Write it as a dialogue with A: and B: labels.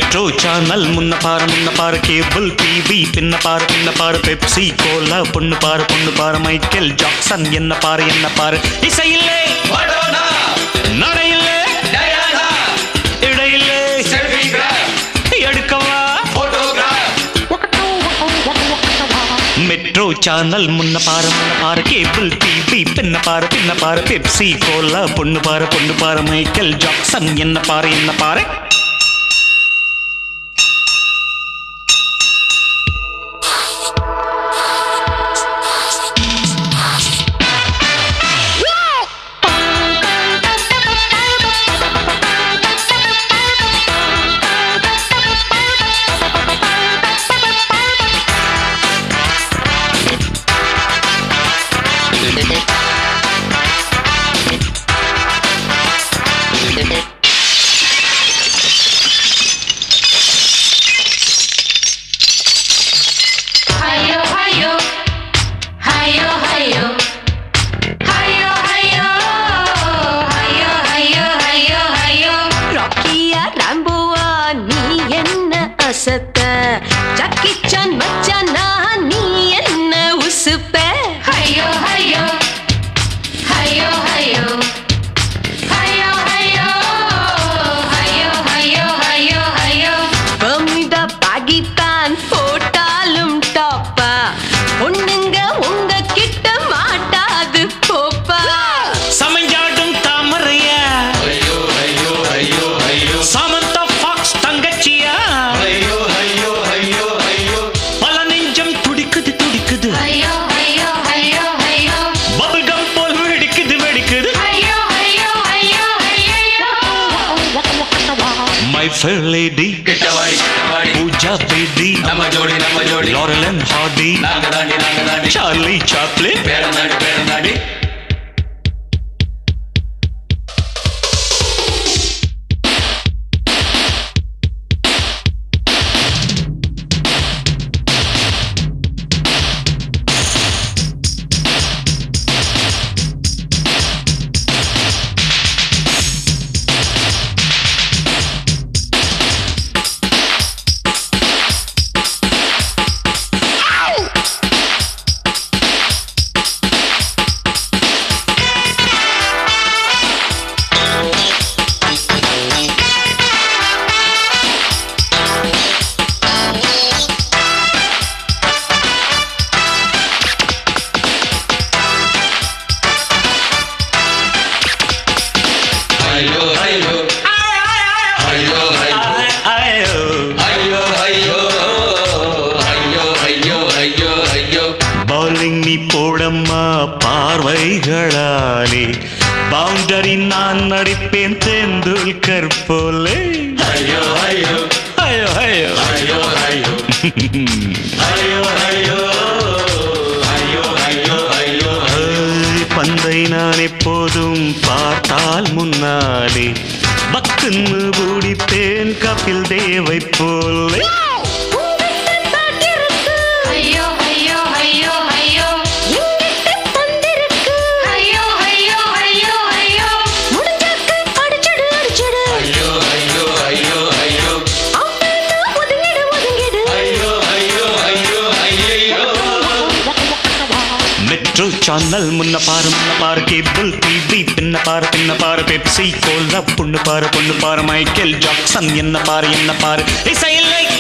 A: Metro channel முன்ன பாரு முன்ன பாரு கேபிள் டிவி பின்ன பாரு பின்ன பாரு பெப்சி கோலா பொண்ணு பாரு பொண்ணு பாரு மைக்கேல் ஜாக்சன் என்ன பாரு என்ன பாரு இசையில்லே
B: மடோனா
A: நடையில்லே
B: டயானா
A: இடையில்லே
B: செல்ஃபிகிராஃப்
A: எடுக்கவா
B: போட்டோகிராஃப்
A: மெட்ரோ சேனல் முன்ன பாரு முன்ன பாரு கேபிள் டிவி பின்ன பாரு பின்ன பாரு பெப்சி கோலா பொண்ணு பாரு பொண்ணு பாரு மைக்கேல் ஜாக்சன் என்ன பாரு என்ன பாரு
C: Hayo, hayo, hayo, hayo, hayo, hayo, hayo, hayo, hayo, hayo.
D: ராக்கியா ராம்போவா நீ என்ன அசத்த ஜக்கி சான் மச்சானா நீ என்ன உசுப்ப
C: Hayo, hayo, hayo, hayo, hayo, hayo, hayo, hayo, hayo, hayo.
D: பமிதா பாகித்தான் போட்டாலும் டாப்பா பொண்ணுங்க உங்க கிட்ட மாட்டாது போப்பா
A: சமைஞ்சாடும் தாமரையா
B: ஐயோ ஐயோ ஐயோ ஐயோ
A: சமந்தா ஃபாக்ஸ் தங்கச்சியா
B: ஐயோ ஐயோ ஐயோ ஐயோ
A: பல நெஞ்சம் துடிக்குது துடிக்குது
C: Hayo, hayo, hayo, hayo.
A: Bubble gum போல் வெடிக்குது வெடிக்குது
C: Hayo, hayo, hayo, hayo.
A: My fair lady
B: கிட்ட வாடி கிட்ட வாடி
A: பூஜா பேடி
B: நம்ம ஜோடி நம்ம ஜோடி
A: லாரல் அண்ட் ஹார்டி
B: நாங்க தாண்டி நாங்க தாண்டி
A: சார்லி சாப்ளின்
B: பேரம் தாண்டி பேரம் தாண்டி ஐயோ ஐயோ ஐயோ ஐயோ ஐயோ ஐயோ ஐயோ ஐயோ ஐயோ ஐயோ
A: பவுலிங் நீ போடம்மா பார்வைகளாலே பவுண்டரி நான் நடிப்பேன் தெந்துல்கர் போலே
B: ஐயோ ஐயோ
A: ஐயோ ஐயோ
B: ஐயோ ஐயோ ஐயோ ஐயோ ஐயோ ஐயோ ஐயோ
A: ஏய், பந்தை நான் எப்போதும் பார்த்தால் முன்னாலே பக்குன்னு பூடிப்பேன் கபில் தேவை போலே
C: ஐயோ ஐயோ ஐயோ ஐயோ ஐயோ ஐயோ ஐயோ ஐயோ
D: அடிச்சடு அடிச்சடு
B: ஐயோ ஐயோ ஐயோ ஐயோ
D: ஒதுங்கிடு ஒதுங்கிடு
B: ஐயோ ஐயோ ஐயோ ஐயோ
A: மெட்ரோ சேனல் முன்ன பாரு முன்ன பாரு கேபிள் டிவி பின்ன பாரு பின்ன பாரு பெப்சி கோலா பொண்ணு பாரு பொண்ணு பாரு மைக்கேல் ஜாக்சன் என்ன பாரு என்ன பாரு இசையில்லை